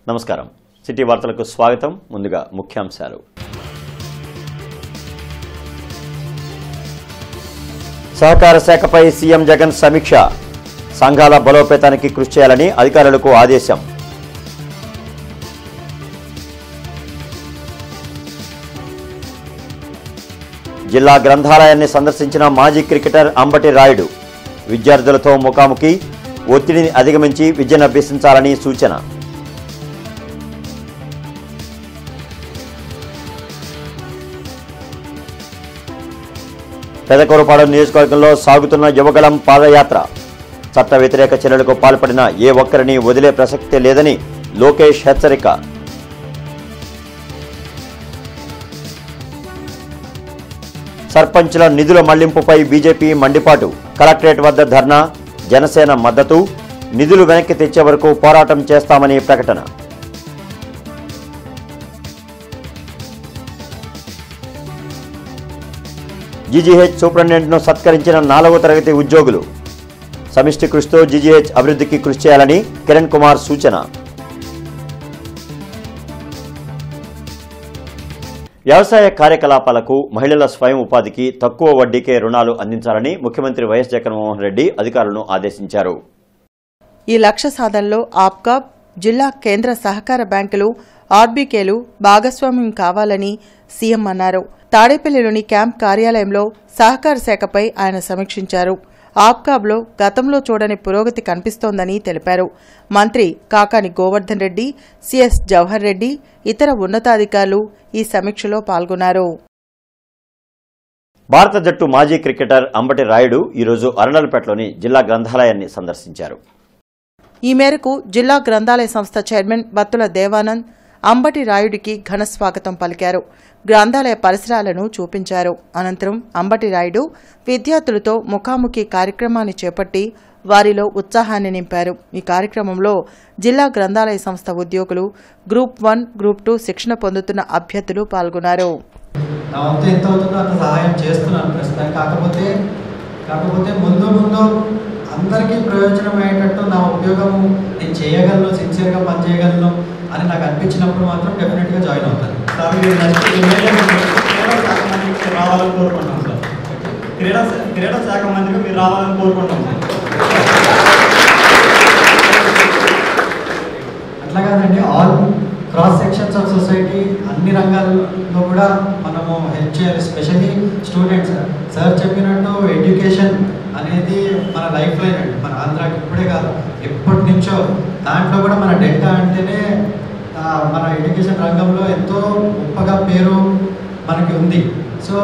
నమస్కారం సిటీ వార్తలకు స్వాగతం ముందుగా ముఖ్యాంశాలు సహకార శాఖపై సీఎం జగన్ సమీక్ష సంఘాల బలోపేతానికి కృషి చేయాలని అధికారులకు ఆదేశం జిల్లా గ్రంథాలయాన్ని సందర్శించిన మాజీ క్రికెటర్ అంబటి రాయుడు విద్యార్థులతో ముఖాముఖి ఒత్తిడిని అధిగమించి విద్యను అభ్యసించాలని సూచన పెదకూరపాడు నియోజకవర్గంలో సాగుతున్న యువగలం పాదయాత్ర చట్ట వ్యతిరేక చర్యలకు పాల్పడిన ఏ ఒక్కరిని వదిలే ప్రసక్తే లేదని లోకేష్ హెచ్చరిక సర్పంచ్ల నిధుల మళ్లింపుపై బీజేపీ మండిపాటు కలెక్టరేట్ వద్ద ధర్నా జనసేన మద్దతు నిధులు వెనక్కి తెచ్చే వరకు పోరాటం చేస్తామని ప్రకటన జీజీహెచ్ సూపరింటెండెంట్ను సత్కరించిన నాలుగో తరగతి ఉద్యోగులు సమిష్టి కృషితో జీజీహెచ్ అభివృద్ధికి కృషి చేయాలని కిరణ్ కుమార్ సూచన వ్యవసాయ కార్యకలాపాలకు మహిళల స్వయం ఉపాధికి తక్కువ వడ్డీకే రుణాలు అందించాలని ముఖ్యమంత్రి వైఎస్ జగన్మోహన్ రెడ్డి అధికారులను ఆదేశించారు ఈ లక్ష్య సాధనలో ఆప్కాబ్ జిల్లా కేంద్ర సహకార బ్యాంకులు ఆర్బీకేలు భాగస్వామ్యం కావాలని సీఎం అన్నారు తాడేపల్లిలోని క్యాంప్ కార్యాలయంలో సహకార శాఖపై ఆయన సమీక్షించారు ఆప్కాబ్లో గతంలో చూడని పురోగతి కనిపిస్తోందని తెలిపారు మంత్రి కాకాని గోవర్ధన్ రెడ్డి సిఎస్ జవహర్ రెడ్డి ఇతర ఉన్నతాధికారులు ఈ సమీక్షలో పాల్గొన్నారు భారత జట్టు మాజీ క్రికెటర్ అంబటి రాయుడు ఈరోజు అరణాలపేటలోని జిల్లా గ్రంథాలయాన్ని సందర్శించారు ఈ మేరకు జిల్లా గ్రంథాలయ సంస్థ చైర్మన్ బత్తుల దేవానంద్ అంబటి రాయుడికి ఘన స్వాగతం పలికారు గ్రంథాలయ పరిసరాలను చూపించారు అనంతరం అంబటి రాయుడు విద్యార్థులతో ముఖాముఖి కార్యక్రమాన్ని చేపట్టి వారిలో ఉత్సాహాన్ని నింపారు ఈ కార్యక్రమంలో జిల్లా గ్రంథాలయ సంస్థ ఉద్యోగులు గ్రూప్ వన్ గ్రూప్ టూ శిక్షణ పొందుతున్న అభ్యర్థులు పాల్గొన్నారు నా వంతు ఎంత అవుతుందో అంత సహాయం చేస్తున్నాను ప్రస్తుతం కాకపోతే కాకపోతే ముందు ముందు అందరికీ ప్రయోజనం అయ్యేటట్టు నా ఉద్యోగం నేను చేయగలను సిన్సియర్గా పని చేయగలను అని నాకు అనిపించినప్పుడు మాత్రం డెఫినెట్గా జాయిన్ అవుతాను సార్ మీరు నెక్స్ట్ ఇమీడియట్ క్రీడా శాఖ మంత్రికి రావాలని కోరుకుంటున్నాం సార్ క్రీడా శా- క్రీడా శాఖ మంత్రికి మీరు రావాలని కోరుకుంటున్నాం సార్ అట్లా కాదండి all cross sections of society అన్ని రంగాల్లో కూడా మనము హెల్ప్ చేయాలి స్పెషల్లీ స్టూడెంట్స్ సార్ చెప్పినట్టు ఎడ్యుకేషన్ అనేది మన లైఫ్ లైన్ అండి మన ఆంధ్రాకి ఇప్పుడే కాదు ఎప్పటి నుంచో దాంట్లో కూడా మన డెల్టా అంటేనే ఆ, మన ఎడ్యుకేషన్ రంగంలో ఎంతో గొప్పగా పేరు మనకి ఉంది సో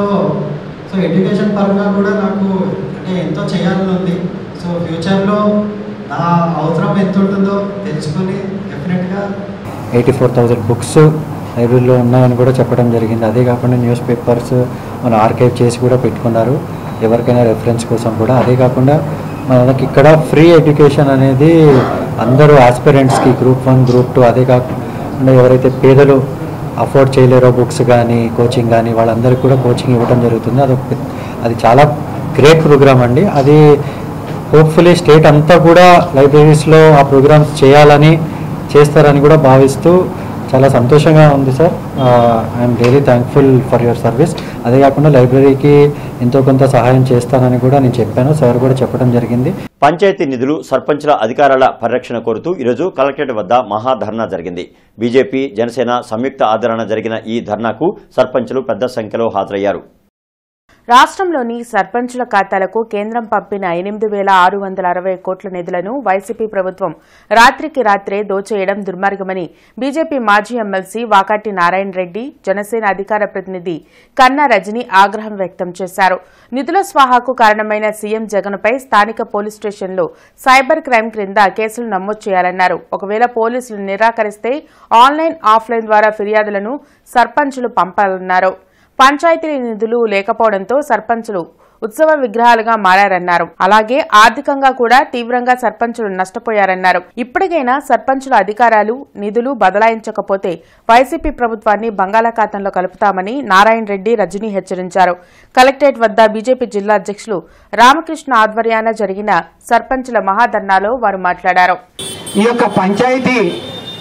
సో ఎడ్యుకేషన్ పరంగా కూడా నాకు అంటే ఎంతో చేయాలని ఉంది సో ఫ్యూచర్లో నా అవసరం ఎంత ఉంటుందో తెలుసుకొని డెఫినెట్గా ఎయిటీ ఫోర్ థౌజండ్ బుక్స్ లైబ్రరీలో ఉన్నాయని కూడా చెప్పడం జరిగింది అదే కాకుండా న్యూస్ పేపర్స్ మన ఆర్కైవ్ చేసి కూడా పెట్టుకున్నారు ఎవరికైనా రెఫరెన్స్ కోసం కూడా అదే కాకుండా మనకి ఇక్కడ ఫ్రీ ఎడ్యుకేషన్ అనేది అందరూ ఆస్పిరెంట్స్కి గ్రూప్ వన్ గ్రూప్ టూ అదే కాకుండా ఎవరైతే పేదలు అఫోర్డ్ చేయలేరో బుక్స్ కానీ కోచింగ్ కానీ వాళ్ళందరికీ కూడా కోచింగ్ ఇవ్వడం జరుగుతుంది అది ఒక పెద్ద- అది చాలా గ్రేట్ ప్రోగ్రామ్ అండి అది హోప్ఫుల్లీ స్టేట్ అంతా కూడా లైబ్రరీస్లో ఆ ప్రోగ్రామ్స్ చేయాలని చేస్తారని కూడా భావిస్తూ చాలా సంతోషంగా ఉంది sir I'm really thankful for your service అదే కాకుండా లైబ్రరీకి ఎంతో కొంత సహాయం చేస్తానని కూడా నేను చెప్పాను సార్ కూడా చెప్పడం జరిగింది పంచాయతీ నిధులు సర్పంచ్ల అధికారాల పరిరక్షణ కోరుతూ ఈరోజు కలెక్టరేట్ వద్ద మహాధర్నా జరిగింది బీజేపీ జనసేన సంయుక్త ఆదరణ జరిగిన ఈ ధర్నాకు సర్పంచ్లు పెద్ద సంఖ్యలో హాజరయ్యారు రాష్ట్రంలోని సర్పంచుల ఖాతాలకు కేంద్రం పంపిన ఎనిమిది వేల ఆరు వందల అరవై కోట్ల నిధులను వైసీపీ ప్రభుత్వం రాత్రికి రాత్రే దోచేయడం దుర్మార్గమని బీజేపీ మాజీ ఎమ్మెల్సీ వాకాటి నారాయణ రెడ్డి జనసేన అధికార ప్రతినిధి కన్నా రజని ఆగ్రహం వ్యక్తం చేశారు నిధుల స్వాహాకు కారణమైన సీఎం జగన్పై స్థానిక పోలీస్ స్టేషన్లో సైబర్ క్రైమ్ క్రింద కేసులు నమోదు చేయాలన్నారు ఒకవేళ పోలీసులు నిరాకరిస్తే ఆన్లైన్ ఆఫ్లైన్ ద్వారా ఫిర్యాదులను సర్పంచులు పంపాలన్నారు పంచాయతీ నిధులు లేకపోవడంతో సర్పంచులు ఉత్సవ విగ్రహాలుగా మారారన్నారు అలాగే ఆర్థికంగా కూడా తీవ్రంగా సర్పంచులు నష్టపోయారన్నారు ఇప్పటికైనా సర్పంచుల అధికారాలు నిధులు బదలాయించకపోతే వైసీపీ ప్రభుత్వాన్ని బంగాళాఖాతంలో కలుపుతామని నారాయణ రెడ్డి రజనీ హెచ్చరించారు కలెక్టరేట్ వద్ద బీజేపీ జిల్లా అధ్యక్షులు రామకృష్ణ ఆధ్వర్యాన జరిగిన సర్పంచుల మహాధర్నాలో వారు మాట్లాడారు ఈ యొక్క పంచాయతీ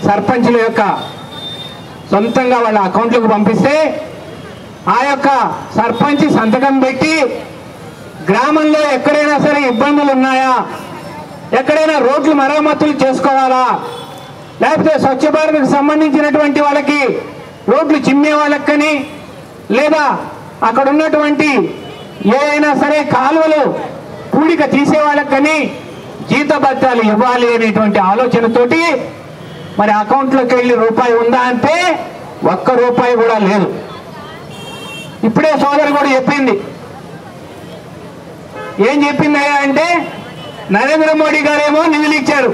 సర్పంచుల యొక్క సొంతంగా వాళ్ళ అకౌంట్లకు పంపిస్తే ఆ యొక్క సర్పంచ్ సంతకం పెట్టి గ్రామంలో ఎక్కడైనా సరే ఇబ్బందులు ఉన్నాయా ఎక్కడైనా రోడ్లు మరమ్మతులు చేసుకోవాలా లేకపోతే స్వచ్ఛ భారత్కి సంబంధించినటువంటి వాళ్ళకి రోడ్లు చిమ్మే వాళ్ళకి కానీ లేదా అక్కడ ఉన్నటువంటి ఏదైనా సరే కాలువలు కూడిక తీసే వాళ్ళకి కానీ జీతభత్యాలు ఇవ్వాలి అనేటువంటి ఆలోచనతోటి మరి అకౌంట్లోకి వెళ్ళి రూపాయి ఉందా అంటే ఒక్క రూపాయి కూడా లేదు ఇప్పుడే సోదరు కూడా చెప్పింది ఏం చెప్పిందయ్యా అంటే నరేంద్ర మోడీ గారేమో నిధులు ఇచ్చారు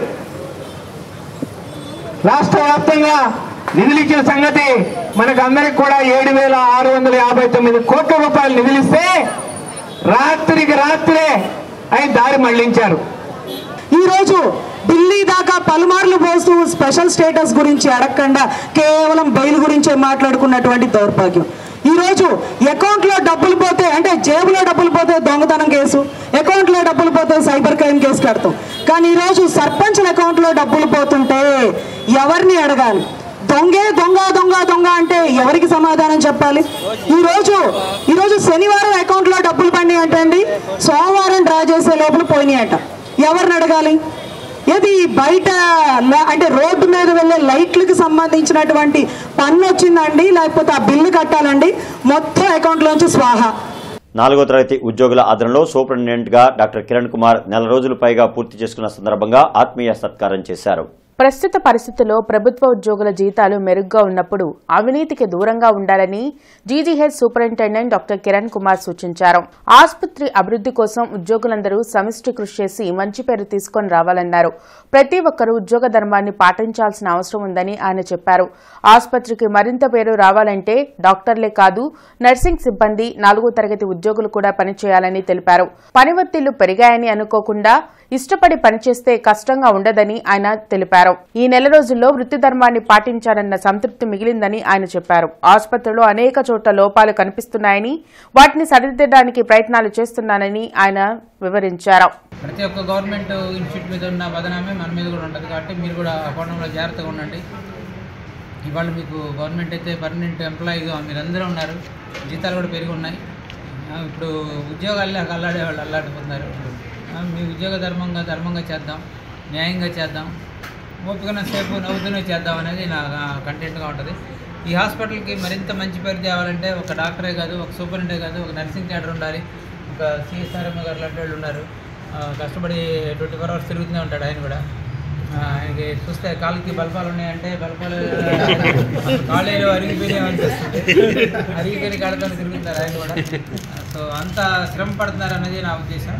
రాష్ట్ర వ్యాప్తంగా నిధులు ఇచ్చిన సంగతి మనకు అందరికి కూడా ఏడు వేల ఆరు వందల యాభై తొమ్మిది కోట్ల రూపాయలు నిధులు ఇస్తే రాత్రికి రాత్రే అవి దారి మళ్లించారు ఈ రోజు ఢిల్లీ దాకా పలుమార్లు పోస్తూ స్పెషల్ స్టేటస్ గురించి అడగకుండా కేవలం బెయిల్ గురించే మాట్లాడుకున్నటువంటి దౌర్భాగ్యం ఈ రోజు అకౌంట్ లో డబ్బులు పోతే అంటే జేబులో డబ్బులు పోతే దొంగతనం కేసు అకౌంట్ లో డబ్బులు పోతే సైబర్ క్రైమ్ కేసు కడతాం కానీ ఈ రోజు సర్పంచ్ల అకౌంట్ లో డబ్బులు పోతుంటే ఎవరిని అడగాలి దొంగే దొంగ దొంగ దొంగ అంటే ఎవరికి సమాధానం చెప్పాలి ఈ రోజు ఈ రోజు శనివారం అకౌంట్ లో డబ్బులు పడినాయి అంటే అండి సోమవారం డ్రా చేసే లోపల పోయినాయి అంట ఎవరిని అడగాలి ఏది బయట ల- అంటే రోడ్డు మీద వెళ్ళే లైట్లకు సంబంధించినటువంటి పన్ను వచ్చిందండి లేకపోతే ఆ బిల్లు కట్టాలండి మొత్తం అకౌంట్లోంచి స్వాహ నాలుగో తరగతి ఉద్యోగుల ఆదరణలో సూపరింటెండెంట్గా డాక్టర్ కిరణ్ కుమార్ నెల రోజుల పైగా పూర్తి చేసుకున్న సందర్భంగా ఆత్మీయ సత్కారం చేశారు ప్రస్తుత పరిస్థితుల్లో ప్రభుత్వ ఉద్యోగుల జీతాలు మెరుగ్గా ఉన్నప్పుడు అవినీతికి దూరంగా ఉండాలని GGH superintendent doctor Kiran Kumar సూచించారు ఆసుపత్రి అభివృద్ధి కోసం ఉద్యోగులందరూ సమిష్టి కృషి చేసి మంచి పేరు తీసుకొని రావాలన్నారు ప్రతి ఒక్కరూ ఉద్యోగ ధర్మాన్ని పాటించాల్సిన అవసరం ఉందని ఆయన చెప్పారు ఆసుపత్రికి మరింత పేరు రావాలంటే డాక్టర్లే కాదు నర్సింగ్ సిబ్బంది నాలుగో తరగతి ఉద్యోగులు కూడా పనిచేయాలని తెలిపారు పని ఒత్తిళ్లు పెరిగాయని అనుకోకుండా ఇష్టపడి పనిచేస్తే కష్టంగా ఉండదని ఆయన తెలిపారు ఈ నెల రోజుల్లో వృత్తి ధర్మాన్ని పాటించారన్న సంతృప్తి మిగిలిందని ఆయన చెప్పారు ఆసుపత్రిలో అనేక చోట్ల లోపాలు కనిపిస్తున్నాయని వాటిని సరిదిద్దడానికి ప్రయత్నాలు చేస్తున్నానని ఆయన వివరించారు ప్రతి ఒక్క గవర్నమెంట్ ఇన్స్టిట్యూట్ మీద ఉన్న బదనామే మన మీద కూడా ఉంటుంది కాబట్టి మీరు కూడా ఆ కోణంలో జాగ్రత్తగా ఉండండి ఇవాళ మీకు గవర్నమెంట్ అయితే పర్మనెంట్ ఎంప్లాయీగా మీరందరూ ఉన్నారు జీతాలు కూడా పెరిగి ఉన్నాయి ఆ, ఇప్పుడు ఉద్యోగాల్లో అల్లాడే వాళ్ళు అల్లాడిపోతున్నారు ఆ, మీ ఉద్యోగ ధర్మంగా ధర్మంగా చేద్దాం న్యాయంగా చేద్దాం ఓపికన సేపు నవ్వుతూనే చేద్దాం అనేది నా కంటెంట్గా ఉంటుంది ఈ హాస్పిటల్కి మరింత మంచి పేరు తేవాలంటే ఒక డాక్టరే కాదు ఒక సూపరింటే కాదు ఒక నర్సింగ్ క్యాడర్ ఉండాలి ఒక సిఎస్ఆర్ఎం గారు లాంటి వాళ్ళు ఉన్నారు ఆ, కష్టపడి ట్వంటీ ఫోర్ అవర్స్ తిరుగుతూనే ఉంటాడు ఆయన కూడా ఆ, ఆయనకి చూస్తే కాలుకి బల్పాలు ఉన్నాయంటే బల్పాలు కాలేలు అరిగిపోయినాయి అనిపిస్తుంది అరిగిపోయిన కాళ్ళతో తిరుగుతారు ఆయన కూడా సో అంత శ్రమ పడుతున్నారు అనేది నా ఉద్దేశం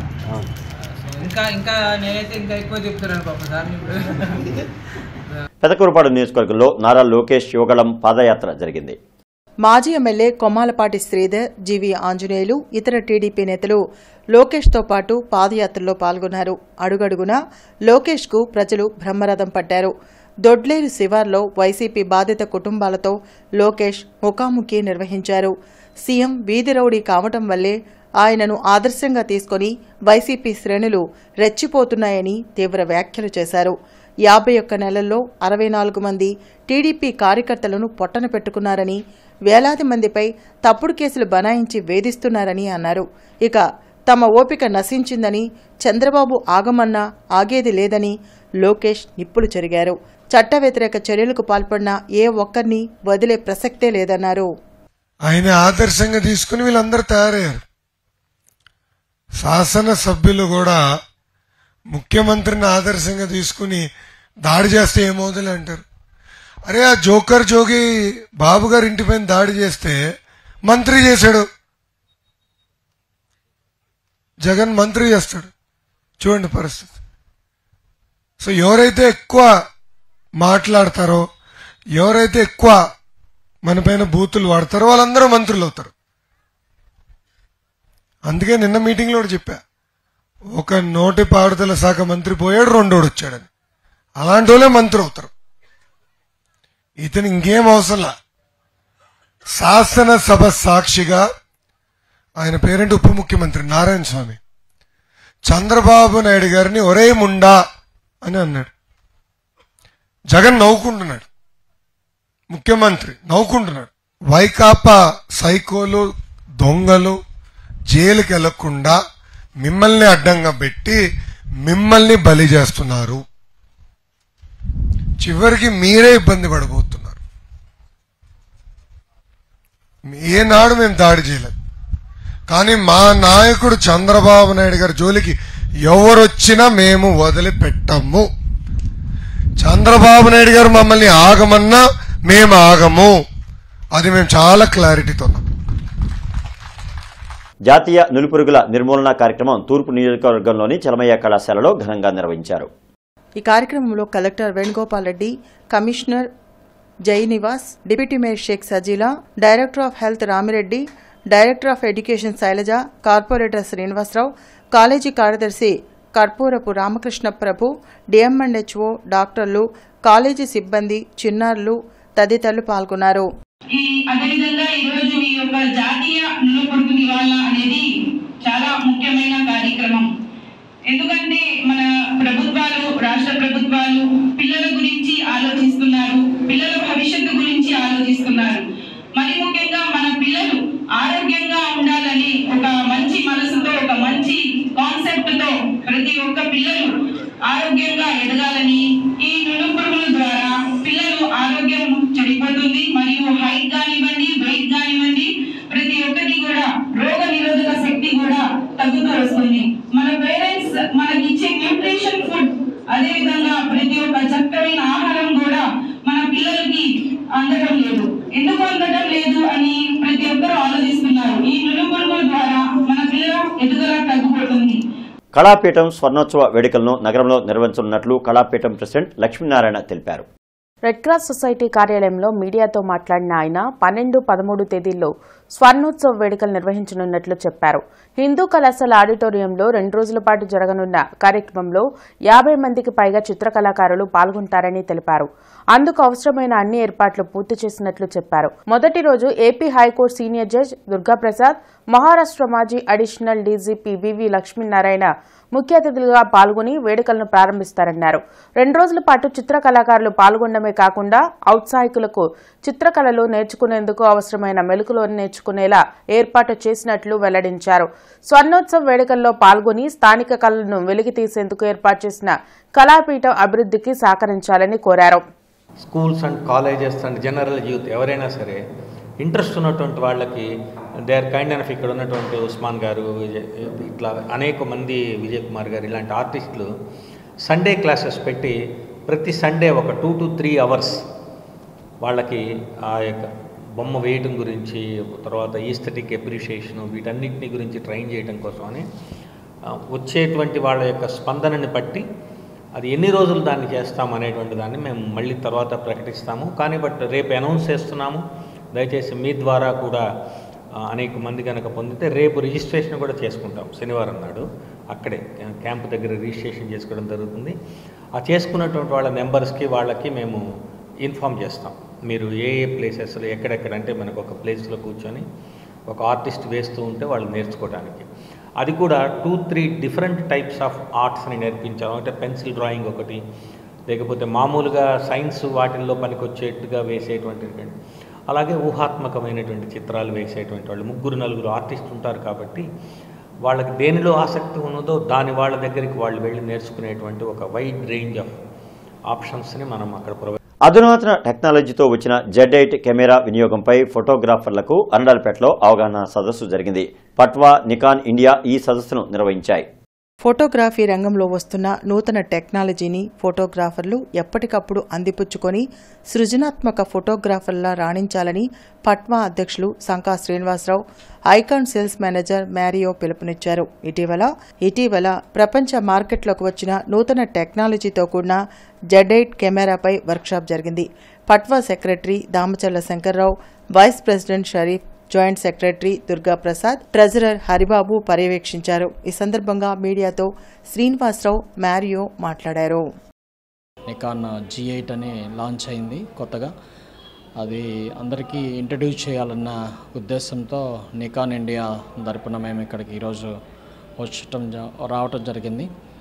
సో ఇంకా ఇంకా నేనైతే ఇంకా ఎక్కువ చెప్తున్నాను పాప సార్ ఇప్పుడు పెదకూరుపాడు నియోజకవర్గంలో నారా లోకేష్ యువగళం పాదయాత్ర జరిగింది మాజీ ఎమ్మెల్యే కొమ్మాలపాటి శ్రీధర్ జీవి ఆంజనేయులు ఇతర టీడీపీ నేతలు లోకేష్తో పాటు పాదయాత్రలో పాల్గొన్నారు అడుగడుగునా లోకేష్కు ప్రజలు బ్రహ్మరథం పట్టారు దొడ్లేరు శివార్లో వైసీపీ బాధిత కుటుంబాలతో లోకేష్ ముఖాముఖి నిర్వహించారు సీఎం వీధి రౌడీ కావటం వల్లే ఆయనను ఆదర్శంగా తీసుకొని వైసీపీ శ్రేణులు రెచ్చిపోతున్నాయని తీవ్ర వ్యాఖ్యలు చేశారు యాభై ఒక్క నెలల్లో అరవై నాలుగు మంది టీడీపీ కార్యకర్తలను పొట్టన పెట్టుకున్నారని వేలాది మందిపై తప్పుడు కేసులు బనాయించి వేధిస్తున్నారని అన్నారు ఇక తమ ఓపిక నశించిందని చంద్రబాబు ఆగమన్నా ఆగేది లేదని లోకేష్ నిప్పులు చెరిగారు చట్ట వ్యతిరేక చర్యలకు పాల్పడిన ఏ ఒక్కరిని వదిలే ప్రసక్తే లేదన్నారు ఆయన ఆదర్శంగా తీసుకుని వీళ్ళందరూ తయారయ్యారు శాసనసభ్యులు కూడా ముఖ్యమంత్రిని ఆదర్శంగా తీసుకుని దాడి చేస్తే ఏమవుతుంది అంటారు అరే ఆ జోకర్ జోగి బాబు గారి ఇంటిపైన దాడి చేస్తే మంత్రి చేశాడు జగన్ మంత్రి చేస్తాడు చూడండి పరిస్థితి సో ఎవరైతే ఎక్కువ మాట్లాడతారో ఎవరైతే ఎక్కువ మన పైన బూతులు వాడతారో వాళ్ళందరూ మంత్రులు అవుతారు అందుకే నిన్న మీటింగ్లో కూడా చెప్పా ఒక నోటి పారుదల శాఖ మంత్రి పోయాడు రెండోడు వచ్చాడని అలాంటి వాళ్ళే మంత్రి అవుతారు ఇతను ఇంకేం అవసరంలా శాసనసభ సాక్షిగా ఆయన పేరెంట్ ఉప ముఖ్యమంత్రి నారాయణ స్వామి చంద్రబాబు నాయుడు గారిని ఒరే ముండా అని అన్నాడు జగన్ నవ్వుకుంటున్నాడు ముఖ్యమంత్రి నవ్వుకుంటున్నాడు వైకాపా సైకోలు దొంగలు జైలుకి వెళ్లకుండా మిమ్మల్ని అడ్డంగా పెట్టి మిమ్మల్ని బలి చేస్తున్నారు చివరికి మీరే ఇబ్బంది పడబోతున్నారు ఏనాడు మేము దాడి చేయలేదు కానీ మా నాయకుడు చంద్రబాబు నాయుడు గారి జోలికి ఎవరొచ్చినా మేము వదిలిపెట్టము చంద్రబాబు నాయుడు గారు మమ్మల్ని ఆగమన్నా మేము ఆగము అది మేము చాలా క్లారిటీతో ఉన్నాం జాతీయ నులిపురుగుల నిర్మూలన కార్యక్రమం తూర్పు నియోజకవర్గంలోని చలమయ్య కళాశాలలో ఘనంగా నిర్వహించారు ఈ కార్యక్రమంలో collector Venugopal Reddy commissioner Jai Nivas deputy mayor Sheikh Sajila director of health Ramireddy director of education Sailaja corporator Srinivasarao college కార్యదర్శి కర్పూరపు రామకృష్ణ ప్రభు డిఎంఎండ్హెచ్ఓ డాక్టర్లు కాలేజీ సిబ్బంది చిన్నారులు తదితరులు పాల్గొన్నారు ఈ అదేవిధంగా ఈరోజు ఈ యొక్క జాతీయ నులపొడుగు నివాళ అనేది చాలా ముఖ్యమైన కార్యక్రమం ఎందుకంటే మన ప్రభుత్వాలు రాష్ట్ర ప్రభుత్వాలు పిల్లల గురించి ఆలోచిస్తున్నారు పిల్లల భవిష్యత్తు గురించి ఆలోచిస్తున్నారు మరి ముఖ్యంగా మన పిల్లలు ఆరోగ్యంగా ఉండాలని ఒక మంచి మనసుతో ఒక మంచి కాన్సెప్ట్ తో ప్రతి ఒక్క పిల్లలు ఆరోగ్యంగా ఎదగాలని ఈ నులుపురుగుల ద్వారా పిల్లలు ఆరోగ్యం చెడిపోతుంది మరియు హైట్ కానివ్వండి వెయిట్ కానివ్వండి ప్రతి ఒక్కటి కూడా రోగ నిరోధక శక్తి కూడా తగ్గుతూ వస్తుంది మన పేరెంట్స్ మనకి ఇచ్చే న్యూట్రిషన్ ఫుడ్ అదే విధంగా ప్రతి ఒక్క చక్కమైన ఆహారం కూడా మన పిల్లలకి అందడం లేదు ఎందుకు అందడం లేదు అని ప్రతి ఒక్కరు ఆలోచిస్తున్నారు ఈ నులుపురుగుల ద్వారా మన పిల్లల ఎదుగుదల తగ్గిపోతుంది కళాపీఠం స్వర్ణోత్సవ వేడుకలను నగరంలో నిర్వహించనున్నట్లు కళాపీఠం ప్రెసిడెంట్ లక్ష్మీనారాయణ తెలిపారు రెడ్ క్రాస్ సొసైటీ కార్యాలయంలో మీడియాతో మాట్లాడిన ఆయన పన్నెండు పదమూడు తేదీల్లో స్వర్ణోత్సవ వేడుకలు నిర్వహించనున్నట్లు చెప్పారు హిందూ కళాశాల ఆడిటోరియంలో రెండు రోజుల పాటు జరగనున్న కార్యక్రమంలో యాభై మందికి పైగా చిత్రకళాకారులు పాల్గొంటారని తెలిపారు అందుకు అవసరమైన అన్ని ఏర్పాట్లు పూర్తి చేసినట్లు చెప్పారు మొదటి రోజు AP high court senior judge Durgaprasad Maharashtra మాజీ అడిషనల్ డీజీపీ వివి లక్ష్మీనారాయణ ముఖ్య అతిథులుగా పాల్గొని వేడుకలను ప్రారంభిస్తారన్నారు రెండు రోజుల పాటు చిత్రకళాకారులు పాల్గొనడమే కాకుండా ఔత్సాహికులకు చిత్రకళలు నేర్చుకునేందుకు అవసరమైన మెలకులు నేర్చుకునేలా ఏర్పాటు చేసినట్లు వెల్లడించారు స్వర్ణోత్సవ వేడుకల్లో పాల్గొని స్థానిక కళలను వెలికి తీసేందుకు ఏర్పాటు చేసిన కళాపీఠం అభివృద్ధికి సహకరించాలని కోరారు schools and colleges and general youth ఎవరైనా సరే ఇంట్రెస్ట్ ఉన్నటువంటి వాళ్ళకి దే ఆర్ కైండ్ ఎనఫ్ ఇక్కడ ఉన్నటువంటి ఉస్మాన్ గారు విజయ్ ఇట్లా అనేక మంది విజయ్ కుమార్ గారు ఇలాంటి ఆర్టిస్టులు సండే క్లాసెస్ పెట్టి ప్రతి సండే ఒక టూ టు త్రీ అవర్స్ వాళ్ళకి ఆ యొక్క బొమ్మ వేయటం గురించి తర్వాత ఈస్థెటిక్ ఎప్రిషియేషను వీటన్నిటిని గురించి ట్రైన్ చేయడం కోసమని ఆ, వచ్చేటువంటి వాళ్ళ యొక్క స్పందనని బట్టి అది ఎన్ని రోజులు దాన్ని చేస్తాం అనేటువంటి దాన్ని మేము మళ్ళీ తర్వాత ప్రకటిస్తాము కానీ బట్ రేపు అనౌన్స్ చేస్తున్నాము దయచేసి మీ ద్వారా కూడా ఆ, అనేక మంది కనుక పొందితే రేపు రిజిస్ట్రేషన్ కూడా చేసుకుంటాం శనివారం నాడు అక్కడే క్యా- క్యాంప్ దగ్గర రిజిస్ట్రేషన్ చేసుకోవడం జరుగుతుంది ఆ చేసుకున్నటువంటి వాళ్ళ మెంబర్స్కి వాళ్ళకి మేము ఇన్ఫామ్ చేస్తాం మీరు ఏ ఏ ప్లేసెస్లో ఎక్కడెక్కడ అంటే మనకు ఒక ప్లేస్లో కూర్చొని ఒక ఆర్టిస్ట్ వేస్తూ ఉంటే వాళ్ళు నేర్చుకోవడానికి అది కూడా two three different types of ఆర్ట్స్ని నేర్పించాము అంటే పెన్సిల్ డ్రాయింగ్ ఒకటి లేకపోతే మామూలుగా సైన్స్ వాటిల్లో పనికొచ్చేట్టుగా వేసేటువంటి అలాగే ఊహాత్మకమైనటువంటి చిత్రాలు వేసేటువంటి వాళ్ళు ముగ్గురు నలుగురు ఆర్టిస్ట్ ఉంటారు కాబట్టి వాళ్ళకి దేనిలో ఆసక్తి ఉన్నదో దాని వాళ్ళ దగ్గరికి వాళ్ళు వెళ్ళి నేర్చుకునేటువంటి ఒక వైడ్ రేంజ్ ఆఫ్ ఆప్షన్స్ని మనం అక్కడ ప్రొవైడ్ అధునాతన టెక్నాలజీతో వచ్చిన జెడ్ ఎయిట్ కెమెరా వినియోగంపై ఫోటోగ్రాఫర్లకు అరండల్పేటలో అవగాహన సదస్సు జరిగింది పట్వా నికాన్ ఇండియా ఈ సదస్సును నిర్వహించాయి ఫోటోగ్రఫీ రంగంలో వస్తున్న నూతన టెక్నాలజీని ఫోటోగ్రాఫర్లు ఎప్పటికప్పుడు అందిపుచ్చుకొని సృజనాత్మక ఫోటోగ్రాఫర్లా రాణించాలని పట్మా అధ్యక్షులు Sanka Srinivasarao Nikon sales manager Mario పిలుపునిచ్చారు ఇటీవల ఇటీవల ప్రపంచ మార్కెట్లోకి వచ్చిన నూతన టెక్నాలజీతో కూడిన జెడ్ ఎయిట్ కెమెరాపై వర్క్షాప్ జరిగింది పట్వా secretary Damacharla Shankarrao vice president Sharif joint secretary Durga Prasad treasurer Haribabu పర్యవేక్షించారు ఈ సందర్భంగా మీడియాతో శ్రీనివాసరావు మ్యారియో మాట్లాడారు నికాన్ జీ ఎయిట్ అని లాంచ్ అయింది కొత్తగా అది అందరికీ ఇంట్రడ్యూస్ చేయాలన్న ఉద్దేశంతో నికాన్ ఇండియా తరపున మేము ఇక్కడికి ఈరోజు వచ్చటం జ- రావటం జరిగింది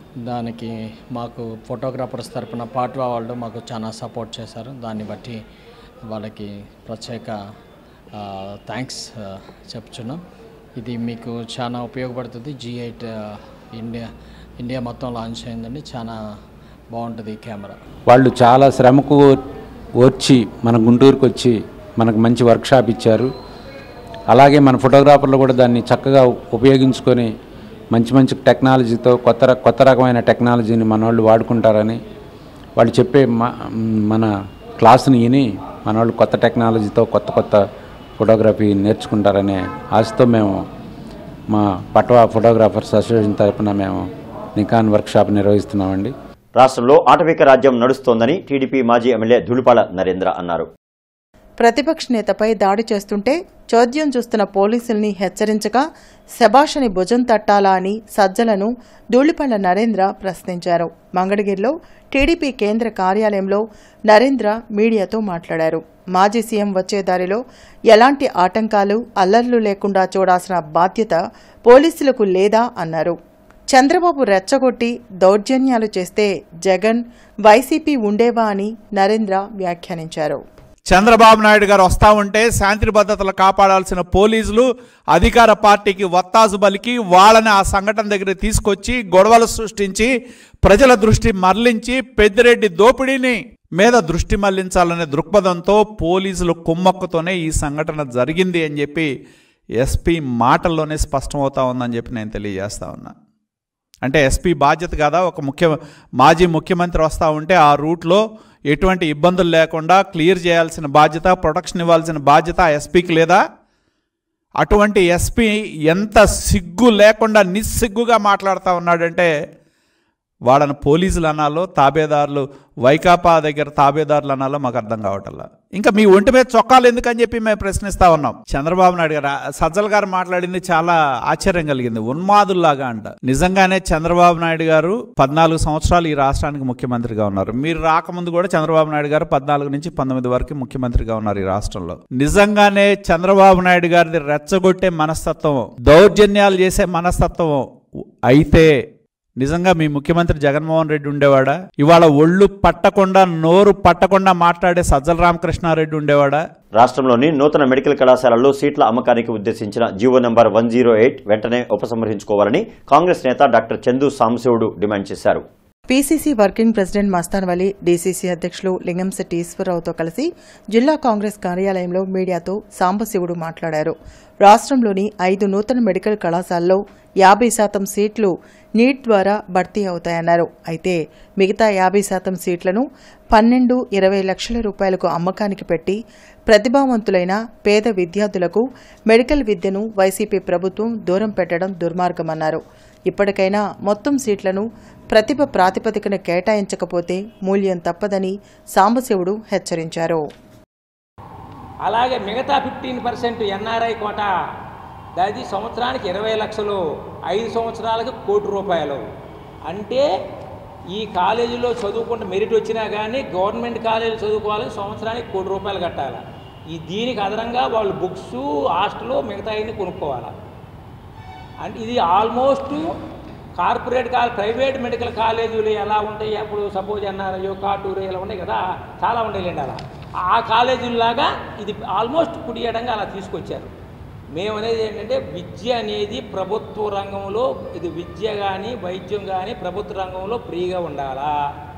దానికి మాకు ఫోటోగ్రాఫర్స్ తరపున పాట్వా వాళ్ళు మాకు చాలా సపోర్ట్ చేశారు దాన్ని బట్టి వాళ్ళకి ప్రత్యేక థ్యాంక్స్ చెప్తున్నాం ఇది మీకు చాలా ఉపయోగపడుతుంది జీ ఎయిట్ ఇండియా ఇండియా మొత్తం లాంచ్ అయిందండి చాలా బాగుంటుంది ఈ కెమెరా వాళ్ళు చాలా శ్రమకు ఓర్చి మన గుంటూరుకు వచ్చి మనకు మంచి వర్క్షాప్ ఇచ్చారు అలాగే మన ఫోటోగ్రాఫర్లు కూడా దాన్ని చక్కగా ఉపయోగించుకొని మంచి మంచి టెక్నాలజీతో కొత్త ర- కొత్త రకమైన టెక్నాలజీని మన వాళ్ళు వాడుకుంటారని వాళ్ళు చెప్పే మా- మన క్లాసుని విని మన వాళ్ళు కొత్త టెక్నాలజీతో కొత్త కొత్త ఫోటోగ్రఫీ నేర్చుకుంటారనే ఆశతో మేము మా పట్వా ఫోటోగ్రాఫర్స్ అసోసియేషన్ తరపున మేము నికాన్ వర్క్షాప్ నిర్వహిస్తున్నామండి రాష్ట్రంలో ఆటవిక రాజ్యం నడుస్తోందని టీడీపీ మాజీ ఎమ్మెల్యే ధుళిపాల నరేంద్ర అన్నారు ప్రతిపక్ష నేతపై దాడి చేస్తుంటే చోద్యం చూస్తున్న పోలీసుల్ని హెచ్చరించగా శభాషని భుజం తట్టాలా అని సజ్జలను ధూళిపండ్ల నరేంద్ర ప్రశ్నించారు మంగళగిరిలో టీడీపీ కేంద్ర కార్యాలయంలో నరేంద్ర మీడియాతో మాట్లాడారు మాజీ సీఎం వచ్చే దారిలో ఎలాంటి ఆటంకాలు అల్లర్లు లేకుండా చూడాల్సిన బాధ్యత పోలీసులకు లేదా అన్నారు చంద్రబాబు రెచ్చగొట్టి దౌర్జన్యాలు చేస్తే జగన్ వైసీపీ ఉండేవా అని నరేంద్ర వ్యాఖ్యానించారు చంద్రబాబు నాయుడు గారు వస్తా ఉంటే శాంతి భద్రతలు కాపాడాల్సిన పోలీసులు అధికార పార్టీకి వత్తాసు బలికి వాళ్ళని ఆ సంఘటన దగ్గర తీసుకొచ్చి గొడవలు సృష్టించి ప్రజల దృష్టి మరలించి పెద్దిరెడ్డి దోపిడీని మీద దృష్టి మళ్లించాలనే దృక్పథంతో పోలీసులు కుమ్మక్కుతోనే ఈ సంఘటన జరిగింది అని చెప్పి ఎస్పీ మాటల్లోనే స్పష్టమవుతా ఉందని చెప్పి నేను తెలియజేస్తా ఉన్నా అంటే ఎస్పీ బాధ్యత కదా ఒక ముఖ్య మాజీ ముఖ్యమంత్రి వస్తూ ఉంటే ఆ రూట్లో ఎటువంటి ఇబ్బందులు లేకుండా క్లియర్ చేయాల్సిన బాధ్యత ప్రొటెక్షన్ ఇవ్వాల్సిన బాధ్యత ఆ ఎస్పీకి లేదా అటువంటి ఎస్పీ ఎంత సిగ్గు లేకుండా నిస్సిగ్గుగా మాట్లాడుతూ ఉన్నాడంటే వాళ్ళని పోలీసులు అనాలో తాబేదారులు వైకాపా దగ్గర తాబేదారులు అనాలో మాకు అర్థం కావటల్లా ఇంకా మీ ఒంటి మీద చొక్కాలు ఎందుకని చెప్పి మేము ప్రశ్నిస్తా ఉన్నాం చంద్రబాబు నాయుడు గారు ఆ సజ్జల గారు మాట్లాడింది చాలా ఆశ్చర్యం కలిగింది ఉన్మాదుల్లాగా అంట నిజంగానే చంద్రబాబు నాయుడు గారు పద్నాలుగు సంవత్సరాలు ఈ రాష్ట్రానికి ముఖ్యమంత్రిగా ఉన్నారు మీరు రాకముందు కూడా చంద్రబాబు నాయుడు గారు పద్నాలుగు నుంచి పంతొమ్మిది వరకు ముఖ్యమంత్రిగా ఉన్నారు ఈ రాష్ట్రంలో నిజంగానే చంద్రబాబు నాయుడు గారిది రెచ్చగొట్టే మనస్తత్వం దౌర్జన్యాలు చేసే మనస్తత్వం అయితే నిజంగా మీ ముఖ్యమంత్రి జగన్మోహన్ రెడ్డి ఉండేవాడా ఇవాళ ఒళ్ళు పట్టకుండా నోరు పట్టకుండా మాట్లాడే సజ్జల రామకృష్ణారెడ్డి ఉండేవాడా రాష్ట్రంలోని నూతన మెడికల్ కళాశాలల్లో సీట్ల అమ్మకానికి ఉద్దేశించిన GO number one zero eight వెంటనే ఉపసంహరించుకోవాలని కాంగ్రెస్ నేత డాక్టర్ చందు సాంబశివుడు డిమాండ్ చేశారు PCC working president Mastan Vali DCC అధ్యక్షులు లింగంశెట్టి ఈశ్వరరావుతో కలిసి జిల్లా కాంగ్రెస్ కార్యాలయంలో మీడియాతో సాంబశివుడు మాట్లాడారు రాష్ట్రంలోని ఐదు నూతన మెడికల్ కళాశాలలో యాభై శాతం సీట్లు నీట్ ద్వారా భర్తీ అవుతాయన్నారు అయితే మిగతా యాభై శాతం సీట్లను పన్నెండు ఇరవై లక్షల రూపాయలకు అమ్మకానికి పెట్టి ప్రతిభావంతులైన పేద విద్యార్థులకు మెడికల్ విద్యను వైసీపీ ప్రభుత్వం దూరం పెట్టడం దుర్మార్గమన్నారు ఇప్పటికైనా మొత్తం సీట్లను ప్రతిభ ప్రాతిపదికన కేటాయించకపోతే మూల్యం తప్పదని సాంబశివుడు హెచ్చరించారు అలాగే మిగతా ఫిఫ్టీన్ పర్సెంట్ ఎన్ఆర్ఐ కోట అది సంవత్సరానికి ఇరవై లక్షలు ఐదు సంవత్సరాలకు కోటి రూపాయలు అంటే ఈ కాలేజీలో చదువుకుంటే మెరిట్ వచ్చినా కానీ గవర్నమెంట్ కాలేజీలో చదువుకోవాలని సంవత్సరానికి కోటి రూపాయలు కట్టాలి ఈ దీనికి అదనంగా వాళ్ళు బుక్స్ హాస్టల్ మిగతా అన్ని కొనుక్కోవాలి అంటే ఇది ఆల్మోస్ట్ కార్పొరేట్ కా ప్రైవేట్ మెడికల్ కాలేజీలు ఎలా ఉంటాయి అప్పుడు సపోజ్ ఎన్ఆర్ఐ కాటూరు ఇలా ఉంటాయి కదా చాలా ఉండేలేండి అలా ఆ కాలేజీలాగా ఇది ఆల్మోస్ట్ కుడియడంగా అలా తీసుకొచ్చారు మేము అనేది ఏంటంటే విద్య అనేది ప్రభుత్వ రంగంలో ఇది విద్య కానీ వైద్యం కానీ ప్రభుత్వ రంగంలో ఫ్రీగా ఉండాలా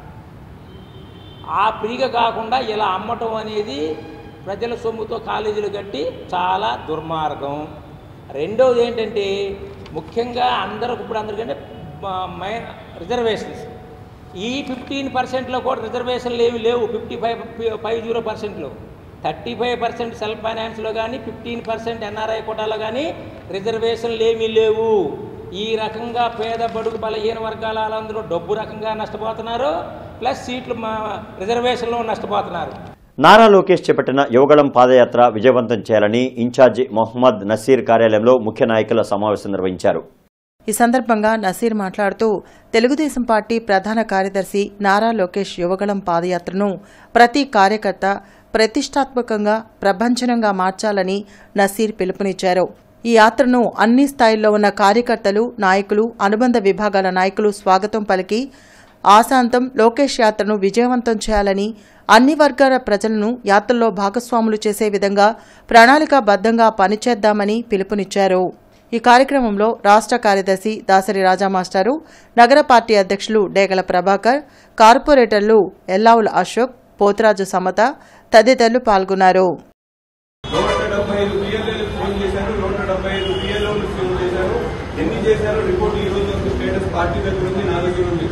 ఆ ఫ్రీగా కాకుండా ఇలా అమ్మటం అనేది ప్రజల సొమ్ముతో కాలేజీలు కట్టి చాలా దుర్మార్గం రెండవది ఏంటంటే ముఖ్యంగా అందరూ ఇప్పుడు అందరికంటే మై రిజర్వేషన్స్ ఈ ఫిఫ్టీన్ పర్సెంట్లో కూడా రిజర్వేషన్లు ఏమి లేవు ఫిఫ్టీ ఫైవ్ ఫైవ్ జీరో పర్సెంట్లో థర్టీ ఫైవ్ పర్సెంట్ సెల్ఫ్ ఫైనాన్స్లో కానీ ఫిఫ్టీన్ పర్సెంట్ ఎన్ఆర్ఐ కోటాలో కానీ రిజర్వేషన్లు ఏమీ లేవు ఈ రకంగా పేద బడుగు బలహీన వర్గాల వాళ్ళందరూ డబ్బు రకంగా నష్టపోతున్నారు ప్లస్ సీట్లు మా రిజర్వేషన్లో నష్టపోతున్నారు నారా లోకేష్ చేపట్టిన యువగళం పాదయాత్ర విజయవంతం చేయాలని ఇన్ఛార్జి మొహమ్మద్ నసీర్ కార్యాలయంలో ముఖ్య నాయకుల సమావేశం నిర్వహించారు ఈ సందర్భంగా నసీర్ మాట్లాడుతూ తెలుగుదేశం పార్టీ ప్రధాన కార్యదర్శి నారా లోకేష్ యువగళం పాదయాత్రను ప్రతి కార్యకర్త ప్రతిష్టాత్మకంగా ప్రభంజనంగా మార్చాలని నసీర్ పిలుపునిచ్చారు ఈ యాత్రను అన్ని స్థాయిల్లో ఉన్న కార్యకర్తలు నాయకులు అనుబంధ విభాగాల నాయకులు స్వాగతం పలికి ఆశాంతం లోకేష్ యాత్రను విజయవంతం చేయాలని అన్ని వర్గాల ప్రజలను యాత్రలో భాగస్వాములు చేసే విధంగా ప్రణాళికాబద్ధంగా పనిచేద్దామని పిలుపునిచ్చారు ఈ కార్యక్రమంలో రాష్ట్ర కార్యదర్శి దాసరి రాజా మాస్టారు నగర పార్టీ అధ్యక్షులు డేగల ప్రభాకర్ కార్పొరేటర్లు ఎల్లావుల అశోక్ పోతురాజు సమత తదితరులు పాల్గొన్నారు నూట డెబ్బై ఐదు బిఎల్ఏలు ఫోన్ చేశారు నూట డెబ్బై ఐదు బిఎల్ఓలు ఫోన్ చేశారు ఎన్ని చేశారో రిపోర్ట్ ఈ రోజు వరకు స్టేటస్ పార్టీ దగ్గర ఉంది నా దగ్గర ఉంది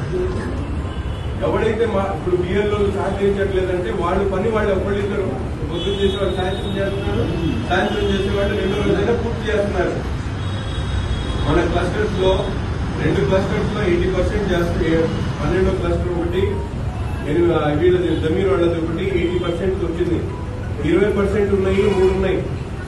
ఎవడైతే మా ఇప్పుడు బిఎల్ఓ సహకరించట్లేదంటే వాళ్ళు పని వాళ్ళు ఎవరిద్దరు పొద్దున్న చేసే వాళ్ళు సాయంత్రం చేస్తున్నారు సాయంత్రం చేసే వాళ్ళు రెండో రోజైనా పూర్తి చేస్తున్నారు మన క్లస్టర్స్ లో రెండు క్లస్టర్స్ లో ఎయిటీ పర్సెంట్ చేస్తే పన్నెండో క్లస్టర్ ఒకటి ఎనిమిది- వీళ్ళది జమీర్ వాళ్ళది ఒకటి ఎయిటీ పర్సెంట్ వచ్చింది ఇరవై పర్సెంట్ ఉన్నాయి మూడు ఉన్నాయి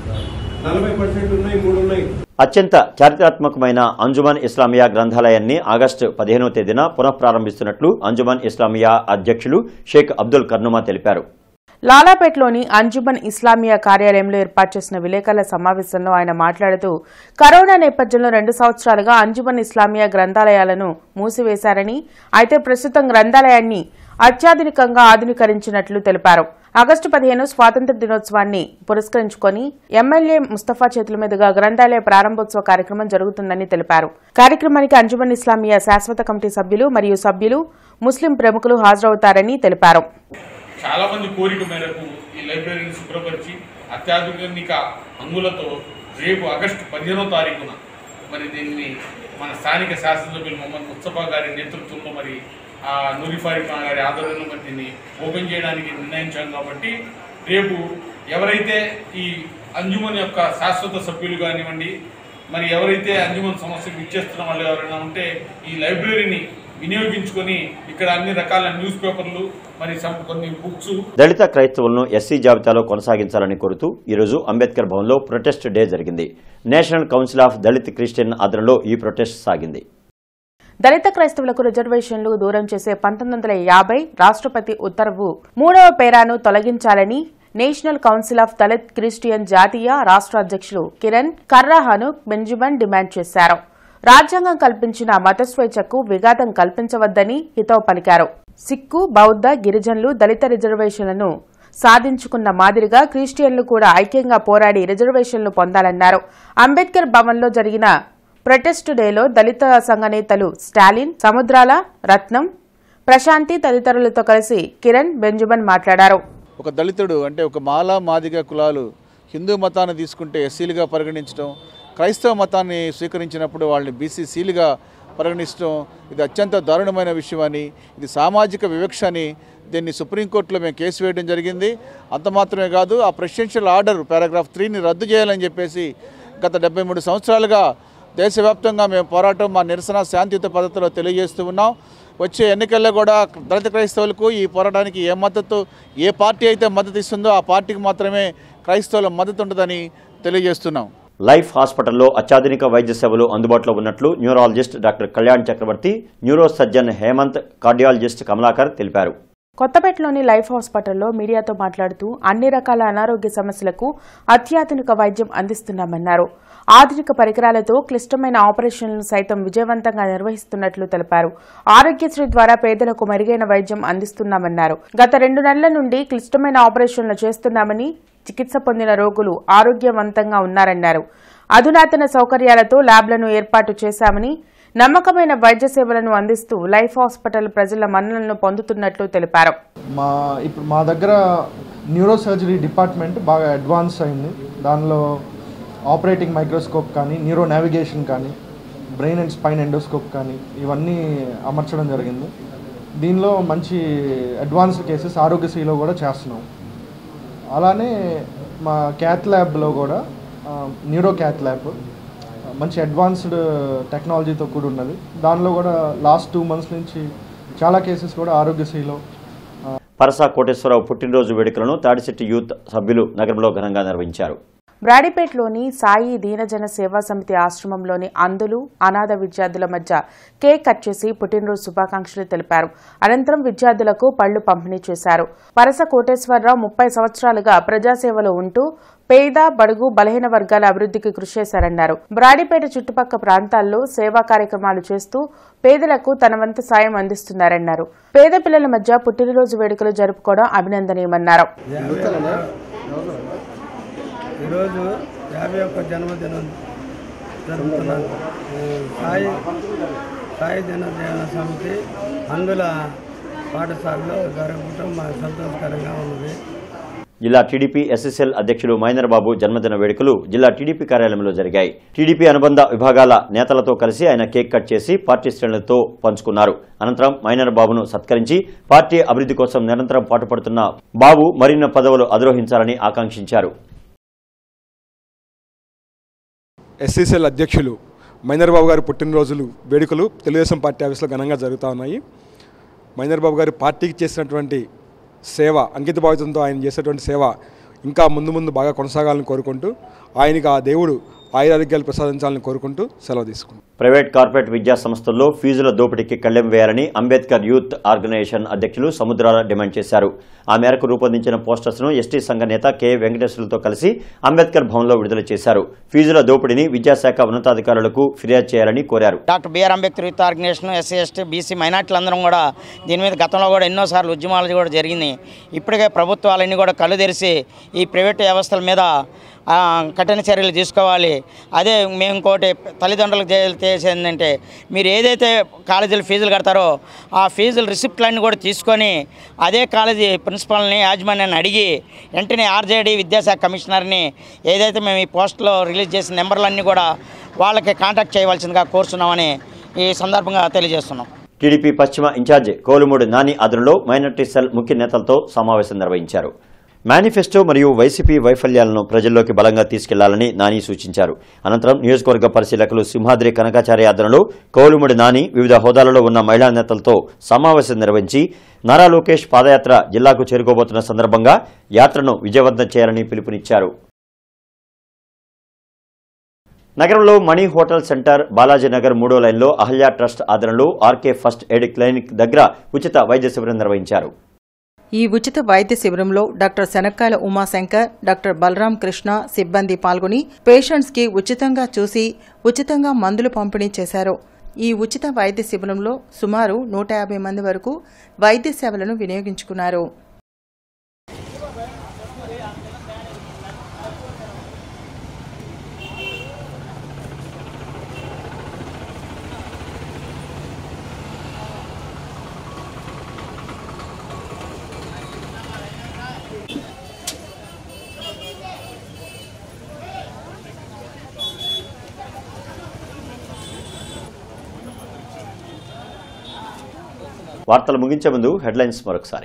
నలభై పర్సెంట్ ఉన్నాయి మూడు ఉన్నాయి అత్యంత చారిత్రాత్మకమైన అంజుమన్ ఇస్లామియా గ్రంథాలయాన్ని ఆగస్టు పదిహేనవ తేదీన పునఃప్రారంభిస్తున్నట్లు అంజుమన్ ఇస్లామియా అధ్యక్షులు షేక్ అబ్దుల్ కర్నుమా తెలిపారు లాలాపేట్లోని అంజుమన్ ఇస్లామియా కార్యాలయంలో ఏర్పాటు చేసిన విలేకరుల సమావేశంలో ఆయన మాట్లాడుతూ కరోనా నేపథ్యంలో రెండు సంవత్సరాలుగా అంజుమన్ ఇస్లామియా గ్రంథాలయాలను మూసివేశారని అయితే ప్రస్తుతం గ్రంథాలయాన్ని అత్యాధునికంగా ఆధునీకరించినట్లు తెలిపారు ఆగస్టు పదిహేను స్వాతంత్ర దినోత్సవాన్ని పురస్కరించుకొని ఎమ్మెల్యే ముస్తఫా చేతుల మీదుగా గ్రంథాలయ ప్రారంభోత్సవ కార్యక్రమం జరుగుతుందని తెలిపారు కార్యక్రమానికి అంజుమన్ ఇస్లామియా శాశ్వత కమిటీ సభ్యులు మరియు సభ్యులు ముస్లిం ప్రముఖులు హాజరవుతారని తెలిపారు చాలా మంది కోరిక మేరకు ఈ లైబ్రరీని శుభ్రపరిచి అత్యాధునిక అంగులతో రేపు ఆగస్టు పదిహేనో తారీఖున మరి దీన్ని మన స్థానిక శాసనసభ్యులు మొహమ్మద్ ముస్తఫా గారి నేతృత్వంలో మరి ఆ నూరి ఫారూక్ ఖాన్ గారి ఆధ్వర్యంలో మరి దీన్ని ఓపెన్ చేయడానికి నిర్ణయించాం కాబట్టి రేపు ఎవరైతే ఈ అంజుమన్ యొక్క శాశ్వత సభ్యులు కానివ్వండి మరి ఎవరైతే అంజుమన్ సమస్యకు ఇచ్చేస్తున్న వాళ్ళు ఎవరైనా ఉంటే ఈ లైబ్రరీని వినియోగించుకొని ఇక్కడ అన్ని రకాల న్యూస్ పేపర్లు మరి some కొన్ని బుక్స్ దళిత క్రైస్తవులను ఎస్సీ జాబితాలో కొనసాగించాలని కోరుతూ ఈరోజు అంబేద్కర్ భవన్లో ప్రొటెస్ట్ డే జరిగింది national council of Dalit Christian ఆధ్వర్యంలో ఈ ప్రొటెస్ట్ సాగింది దళిత క్రైస్తవులకు రిజర్వేషన్లు దూరం చేసే పంతొమ్మిది వందల యాభై రాష్ట్రపతి ఉత్తర్వు మూడవ పేరాను తొలగించాలని national council of Dalit Christian జాతీయ రాష్ట్ర అధ్యక్షులు కిరణ్ కర్రాహను బెంజమిన్ డిమాండ్ చేశారు రాజ్యాంగం కల్పించిన మత స్వేచ్ఛకు విఘాతం కల్పించవద్దని హితవు పలికారు సిక్కు బౌద్ధ గిరిజనులు దళిత రిజర్వేషన్లను సాధించుకున్న మాదిరిగా క్రిస్టియన్లు కూడా ఐక్యంగా పోరాడి రిజర్వేషన్లు పొందాలన్నారు అంబేద్కర్ భవన్లో జరిగిన ప్రొటెస్ట్ డేలో దళిత సంఘ నేతలు స్టాలిన్ సముద్రాల రత్నం ప్రశాంతి తదితరులతో కలిసి కిరణ్ బెంజమిన్ మాట్లాడారు ఒక దళితుడు అంటే ఒక మాలా మాదిగ కులాలు హిందూ మతాన్ని తీసుకుంటే ఎస్సీలుగా పరిగణించడం క్రైస్తవ మతాన్ని స్వీకరించినప్పుడు వాళ్ళని బీసీసీలుగా పరిగణించడం ఇది అత్యంత దారుణమైన విషయం అని ఇది సామాజిక వివక్ష అని దీన్ని సుప్రీంకోర్టులో మేము కేసు వేయడం జరిగింది అంత మాత్రమే కాదు ఆ ప్రెసిడెన్షియల్ ఆర్డర్ పారాగ్రాఫ్ త్రీని రద్దు చేయాలని చెప్పేసి గత డెబ్బై మూడు సంవత్సరాలుగా దేశవ్యాప్తంగా మేము పోరాటం మా నిరసన శాంతియుత పద్ధతిలో తెలియజేస్తూ ఉన్నాం వచ్చే ఎన్నికల్లో కూడా దళిత క్రైస్తవులకు ఈ పోరాటానికి ఏ మద్దతు ఏ పార్టీ అయితే మద్దతు ఇస్తుందో ఆ పార్టీకి మాత్రమే క్రైస్తవుల మద్దతు ఉంటుందని తెలియజేస్తున్నాం లైఫ్ హాస్పిటల్లో అత్యాధునిక వైద్య సేవలు అందుబాటులో ఉన్నట్లు neurologist doctor Kalyan Chakravarthi neuro surgeon Hemanth cardiologist Kamalakar తెలిపారు కొత్తపేటలోని లైఫ్ హాస్పిటల్లో మీడియాతో మాట్లాడుతూ అన్ని రకాల అనారోగ్య సమస్యలకు అత్యాధునిక వైద్యం అందిస్తున్నామన్నారు ఆధునిక పరికరాలతో క్లిష్టమైన ఆపరేషన్లను సైతం విజయవంతంగా నిర్వహిస్తున్నట్లు తెలిపారు ఆరోగ్యశ్రీ ద్వారా పేదలకు మెరుగైన వైద్యం అందిస్తున్నామన్నారు గత రెండు నెలల నుండి క్లిష్టమైన ఆపరేషన్లు చేస్తున్నామని చికిత్స పొందిన రోగులు ఆరోగ్యవంతంగా ఉన్నారన్నారు అధునాతన సౌకర్యాలతో ల్యాబ్లను ఏర్పాటు చేశామని నమ్మకమైన వైద్య సేవలను అందిస్తూ లైఫ్ హాస్పిటల్ ప్రజల మన్ననలను పొందుతున్నట్లు తెలిపారు మా ఇప్పుడు మా దగ్గర న్యూరో సర్జరీ డిపార్ట్మెంట్ బాగా అడ్వాన్స్ అయింది దానిలో ఆపరేటింగ్ మైక్రోస్కోప్ కానీ న్యూరో నావిగేషన్ కానీ బ్రెయిన్ అండ్ స్పైన్ ఎండోస్కోప్ కానీ ఇవన్నీ అమర్చడం జరిగింది దీనిలో మంచి అడ్వాన్స్డ్ కేసెస్ ఆరోగ్యశ్రీలో కూడా చేస్తున్నాం అలానే మా క్యాత్ ల్యాబ్లో కూడా న్యూరో క్యాత్ ల్యాబ్ మంచి అడ్వాన్స్డ్ టెక్నాలజీతో కూడి ఉన్నది దానిలో కూడా లాస్ట్ టూ మంత్స్ నుంచి చాలా కేసెస్ కూడా ఆరోగ్యశ్రీలో పరసా కోటేశ్వరరావు పుట్టినరోజు వేడుకలను తాడిశెట్టి యూత్ సభ్యులు నగరంలో ఘనంగా నిర్వహించారు బ్రాడిపేటలోని సాయి దీనజన సేవా సమితి ఆశ్రమంలోని అందులు అనాథ విద్యార్థుల మధ్య కేక్ కట్ చేసి పుట్టినరోజు శుభాకాంక్షలు తెలిపారు అనంతరం విద్యార్థులకు పళ్లు పంపిణీ చేశారు వరస కోటేశ్వరరావు ముప్పై సంవత్సరాలుగా ప్రజాసేవలో ఉంటూ పేద బడుగు బలహీన వర్గాల అభివృద్ధికి కృషి చేశారన్నారు బ్రాడిపేట చుట్టుపక్కల ప్రాంతాల్లో సేవా కార్యక్రమాలు చేస్తూ పేదలకు తన వంతు సాయం అందిస్తున్నారన్నారు పేద పిల్లల మధ్య పుట్టినరోజు వేడుకలు జరుపుకోవడం అభినందనీయమన్నారు ఈరోజు యాభై ఒక్క జన్మదినం జరుపుతున్నాను ఈ సాయి సాయి దినదయాన సమితి అందుల పాఠశాలలో జరగటం మాకు సంతోషకరంగా ఉన్నది జిల్లా టీడీపీ ఎస్ఎస్ఎల్ అధ్యక్షులు మహేందర్ బాబు జన్మదిన వేడుకలు జిల్లా టీడీపీ కార్యాలయంలో జరిగాయి టీడీపీ అనుబంధ విభాగాల నేతలతో కలిసి ఆయన కేక్ కట్ చేసి పార్టీ శ్రేణులతో పంచుకున్నారు అనంతరం మైనర్ బాబును సత్కరించి పార్టీ అభివృద్ధి కోసం నిరంతరం పాటుపడుతున్న బాబు మరిన్ని పదవులు అధిరోహించాలని ఆకాంక్షించారు ఎస్సీసీఎల్ అధ్యక్షులు మైనర్ బాబు గారి పుట్టినరోజులు వేడుకలు తెలుగుదేశం పార్టీ ఆఫీస్లో ఘనంగా జరుగుతూ ఉన్నాయి మైనర్ బాబు గారి పార్టీకి చేసినటువంటి సేవ అంకిత భావితంతో ఆయన చేసేటువంటి సేవ ఇంకా ముందు ముందు బాగా కొనసాగాలని కోరుకుంటూ ఆయనకి ఆ దేవుడు ఆయురారోగ్యాలు ప్రసాదించాలని కోరుకుంటూ సెలవు తీసుకుంటాం ప్రైవేట్ కార్పొరేట్ విద్యా సంస్థల్లో ఫీజుల దోపిడీకి కళ్లెం వేయాలని అంబేద్కర్ యూత్ ఆర్గనైజేషన్ అధ్యక్షులు సముద్రాల డిమాండ్ చేశారు ఆ మేరకు రూపొందించిన పోస్టర్స్ ను ఎస్టీ సంఘ నేత కె వెంకటేశ్వరులతో కలిసి అంబేద్కర్ భవన్లో విడుదల చేశారు ఫీజుల దోపిడీని విద్యాశాఖ ఉన్నతాధికారులకు ఫిర్యాదు చేయాలని కోరారు doctor B R Ambedkar youth organisation SC ST BC మైనార్టీలందరం కూడా దీని మీద గతంలో కూడా ఎన్నోసార్లు ఉద్యమాలు కూడా జరిగింది ఇప్పటికే ప్రభుత్వాలన్నీ కూడా కళ్ళు తెరిచి ఈ ప్రైవేట్ వ్యవస్థల మీద ఆ, కఠిన చర్యలు తీసుకోవాలి అదే మేము ఇంకోటి తల్లిదండ్రులకు చే- చేసేది ఏంటంటే మీరు ఏదైతే కాలేజీలు ఫీజులు కడతారో ఆ ఫీజుల రిసిప్ట్లన్నీ కూడా తీసుకొని అదే కాలేజీ ప్రిన్సిపాల్ని యాజమాన్యాన్ని అడిగి వెంటనే ఆర్జేడీ విద్యాశాఖ కమిషనర్ని ఏదైతే మేము ఈ పోస్ట్లో రిలీజ్ చేసిన నెంబర్లన్నీ కూడా వాళ్ళకి కాంటాక్ట్ చేయవలసిందిగా కోరుతున్నామని ఈ సందర్భంగా తెలియజేస్తున్నాం టీడీపీ పశ్చిమ ఇన్ఛార్జి కోలుమూడి నాని ఆధ్వర్యంలో మైనార్టీ సెల్ ముఖ్య నేతలతో సమావేశం నిర్వహించారు మేనిఫెస్టో మరియు వైసీపీ వైఫల్యాలను ప్రజల్లోకి బలంగా తీసుకెళ్లాలని నాని సూచించారు అనంతరం నియోజకవర్గ పరిశీలకులు సింహాద్రి కనకాచార్య ఆధ్వర్యంలో కౌలుముడి నాని వివిధ హోదాలలో ఉన్న మహిళా నేతలతో సమావేశం నిర్వహించి నారా లోకేష్ పాదయాత్ర జిల్లాకు చేరుకోబోతున్న సందర్భంగా యాత్రను విజయవంతం చేయాలని పిలుపునిచ్చారు నగరంలో మణి హోటల్ సెంటర్ బాలాజీ నగర్ మూడో లైన్లో అహల్య ట్రస్ట్ ఆధ్వర్యంలో ఆర్కే ఫస్ట్ ఎయిడ్ క్లినిక్ దగ్గర ఉచిత వైద్య శిబిరం నిర్వహించారు ఈ ఉచిత వైద్య శిబిరంలో డాక్టర్ శనక్కాయల ఉమాశంకర్ డాక్టర్ బలరాం కృష్ణ సిబ్బంది పాల్గొని పేషెంట్స్ కి ఉచితంగా చూసి ఉచితంగా మందులు పంపిణీ చేశారు ఈ ఉచిత వైద్య శిబిరంలో సుమారు నూట యాభై మంది వరకు వైద్య సేవలను వినియోగించుకున్నారు వార్తలు ముగించే ముందు హెడ్లైన్స్ మరొకసారి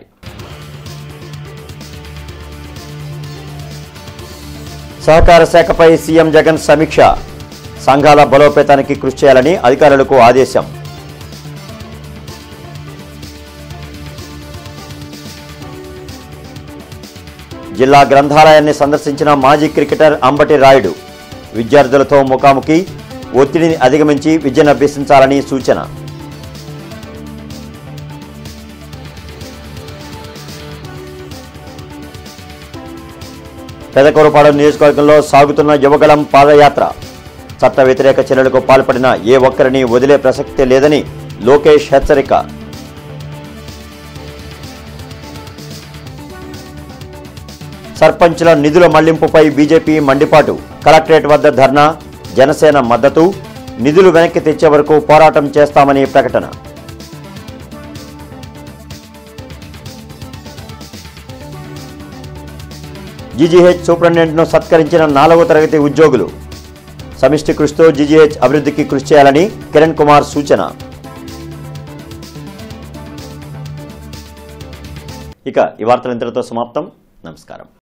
సహకార శాఖపై సీఎం జగన్ సమీక్ష సంఘాల బలోపేతానికి కృషి చేయాలని అధికారులకు ఆదేశం జిల్లా గ్రంథాలయాన్ని సందర్శించిన మాజీ క్రికెటర్ అంబటి రాయుడు విద్యార్థులతో ముఖాముఖి ఒత్తిడిని అధిగమించి విద్యను అభ్యసించాలని సూచన పెదకూరపాడు నియోజకవర్గంలో సాగుతున్న యువగలం పాదయాత్ర చట్ట వ్యతిరేక చర్యలకు పాల్పడిన ఏ ఒక్కరిని వదిలే ప్రసక్తే లేదని లోకేష్ హెచ్చరిక సర్పంచ్ల నిధుల మళ్లింపుపై బీజేపీ మండిపాటు కలెక్టరేట్ వద్ద ధర్నా జనసేన మద్దతు నిధులు వెనక్కి తెచ్చే వరకు పోరాటం చేస్తామని ప్రకటన జీజీహెచ్ సూపరింటెండెంట్ను సత్కరించిన నాలుగో తరగతి ఉద్యోగులు సమిష్టి కృషితో జీజీహెచ్ అభివృద్ధికి కృషి చేయాలని కిరణ్ కుమార్ సూచన ఇక ఈ వార్తలు ఇంతటితో సమాప్తం నమస్కారం